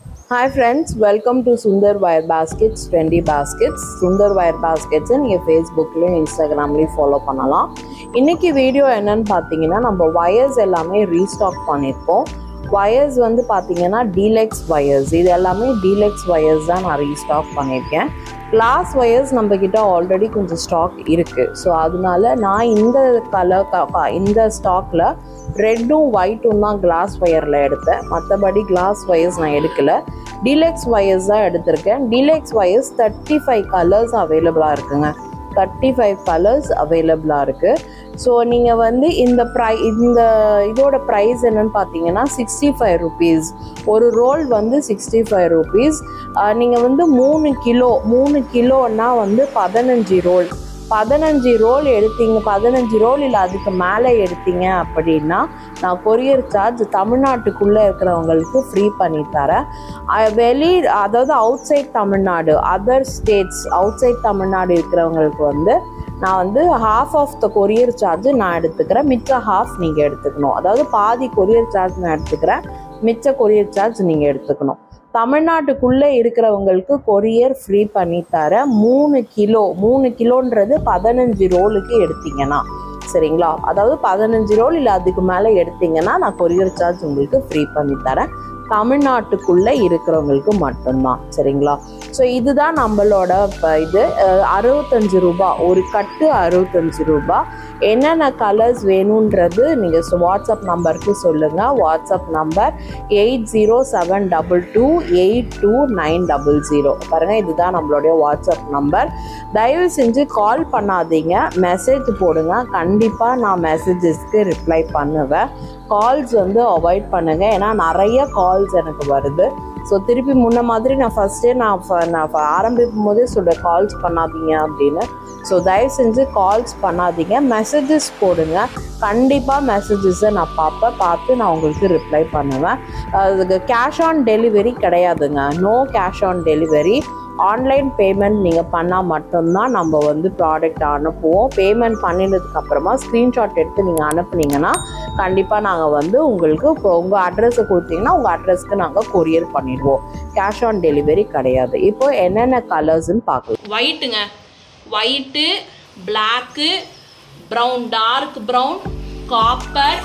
hi friends welcome to Sundar wire baskets trendy baskets Sundar wire பாஸ்கெட்ஸை நீங்கள் ஃபேஸ்புக்லேயும் இன்ஸ்டாகிராம்லேயும் ஃபாலோ பண்ணலாம் இன்றைக்கி வீடியோ என்னன்னு பார்த்தீங்கன்னா நம்ம வயர்ஸ் எல்லாமே ரீஸ்டாக் பண்ணியிருக்கோம் வயர்ஸ் வந்து பார்த்தீங்கன்னா டீலெக்ஸ் வயர்ஸ் இது எல்லாமே டீலெக்ஸ் வயர்ஸ் தான் நான் ரீஸ்டாக் பண்ணியிருக்கேன் கிளாஸ் வயர்ஸ் நம்மக்கிட்ட ஆல்ரெடி கொஞ்சம் ஸ்டாக் இருக்குது ஸோ அதனால நான் இந்த கலர் இந்த ஸ்டாக்கில் ரெட்டும் ஒயிட்டும் தான் கிளாஸ் ஒயரில் எடுத்தேன் மற்றபடி கிளாஸ் ஒயர்ஸ் நான் எடுக்கலை டீலெக்ஸ் ஒயர்ஸ் தான் எடுத்திருக்கேன் deluxe wires thirty five colours அவைலபிளாக இருக்குங்க தேர்ட்டி ஃபைவ் கலர்ஸ் அவைலபிளாக இருக்குது ஸோ நீங்கள் வந்து இந்த ப்ரை இந்த இதோட ப்ரைஸ் என்னன்னு பார்த்தீங்கன்னா சிக்ஸ்டி ஃபைவ் ருபீஸ் ஒரு ரோல் வந்து சிக்ஸ்டி ஃபைவ் ருபீஸ் நீங்கள் வந்து மூணு கிலோ மூணு கிலோன்னா வந்து பதினஞ்சு ரோல் பதினஞ்சு ரோல் எடுத்தீங்க பதினஞ்சு ரோல் இல்லை அதுக்கு மேலே எடுத்தீங்க அப்படின்னா நான் கொரியர் சார்ஜ் தமிழ்நாட்டுக்குள்ளே இருக்கிறவங்களுக்கு ஃப்ரீ பண்ணி தரேன் வெளி அதாவது outside Tamil Nadu other states outside Tamil Nadu இருக்கிறவங்களுக்கு வந்து நான் வந்து half of the courier charge நான் எடுத்துக்கிறேன் மிச்ச ஹாஃப் நீங்கள் எடுத்துக்கணும் அதாவது பாதி கொரியர் சார்ஜ் நான் எடுத்துக்கிறேன் மிச்ச கொரியர் சார்ஜ் நீங்கள் எடுத்துக்கணும் தமிழ்நாட்டுக்குள்ளே இருக்கிறவங்களுக்கு கொரியர் ஃப்ரீ பண்ணி தர மூணு கிலோ மூணு கிலோன்றது பதினஞ்சு ரோலுக்கு எடுத்தீங்கன்னா சரிங்களா அதாவது பதினஞ்சு ரோல் இல்லை அதுக்கு மேலே எடுத்தீங்கன்னா நான் கொரியர் சார்ஜ் உங்களுக்கு ஃப்ரீ பண்ணி தரேன் தமிழ்நாட்டுக்குள்ளே இருக்கிறவங்களுக்கு மட்டும்தான் சரிங்களா ஸோ இதுதான் நம்மளோட இப்போ இது அறுபத்தஞ்சு ரூபா ஒரு கட்டு அறுபத்தஞ்சு ரூபா என்னென்ன கலர்ஸ் வேணுன்றது நீங்கள் வாட்ஸ்அப் நம்பருக்கு சொல்லுங்கள் WhatsApp number eight zero seven double two eight two nine double zero பாருங்கள் இதுதான் நம்மளுடைய வாட்ஸ்அப் நம்பர் தயவு செஞ்சு கால் பண்ணாதீங்க மெசேஜ் போடுங்க கண்டிப்பாக நான் மெசேஜஸ்க்கு ரிப்ளை பண்ணுவேன் கால்ஸ் வந்து அவாய்ட் பண்ணுங்கள் ஏன்னா நிறைய கால்ஸ் எனக்கு வருது ஸோ திருப்பி முன்ன மாதிரி நான் ஃபஸ்ட்டே நான் நான் ஆரம்பிக்கும் போதே சொல்கிறேன் கால்ஸ் பண்ணாதீங்க அப்படின்னு ஸோ தயவு செஞ்சு கால்ஸ் பண்ணாதீங்க மெசேஜஸ் போடுங்க கண்டிப்பாக மெசேஜஸை நான் பார்ப்பேன் பார்த்து நான் உங்களுக்கு ரிப்ளை பண்ணுவேன் அதுக்கு கேஷ் ஆன் டெலிவரி கிடையாதுங்க no cash on delivery online payment நீங்கள் பண்ணால் மட்டும்தான் நம்ம வந்து ப்ராடக்ட் அனுப்புவோம் பேமெண்ட் பண்ணினதுக்கு அப்புறமா ஸ்க்ரீன்ஷாட் எடுத்து நீங்கள் அனுப்புனீங்கன்னா கண்டிப்பாக நாங்கள் வந்து உங்களுக்கு இப்போ உங்கள் அட்ரஸை கொடுத்தீங்கன்னா உங்கள் அட்ரஸ்க்கு நாங்கள் கொரியர் பண்ணிடுவோம் கேஷ் ஆன் டெலிவரி கிடையாது இப்போ என்னென்ன கலர்ஸ்ன்னு பார்க்கலாம் ஒயிட்டுங்க white black brown dark brown copper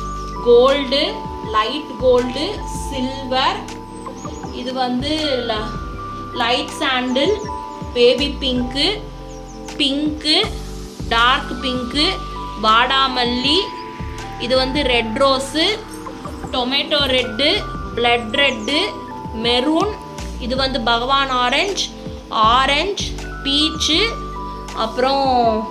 gold light gold silver இது வந்து light sandal baby pink pink dark pink வாடாமல்லி இது வந்து red rose tomato red blood red maroon இது வந்து பகவான் ஆரஞ்ச் ஆரஞ்ச் பீச்சு அப்புறம்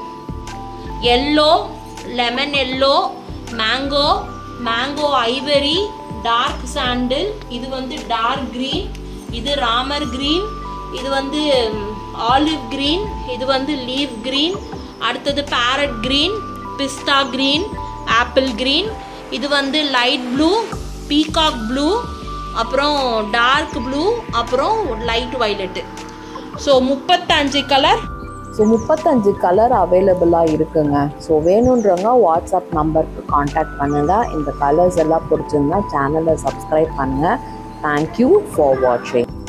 yellow lemon yellow mango mango ivory dark sandal இது வந்து டார்க் க்ரீன் இது ராமர் க்ரீன் இது வந்து ஆலிவ் க்ரீன் இது வந்து லீவ் க்ரீன் அடுத்தது parrot green pista green apple green இது வந்து லைட் ப்ளூ பீகாக் ப்ளூ அப்புறம் டார்க் ப்ளூ அப்புறம் லைட் வைலட்டு ஸோ முப்பத்தஞ்சு கலர் ஸோ முப்பத்தஞ்சு கலர் அவைலபிளாக இருக்குங்க ஸோ வேணுன்றவங்க வாட்ஸ்அப் நம்பருக்கு காண்டாக்ட் பண்ணுங்கள் இந்த கலர்ஸ் எல்லாம் பிடிச்சிருந்தா சேனலை சப்ஸ்கிரைப் பண்ணுங்கள் தேங்க்யூ ஃபார் வாட்சிங்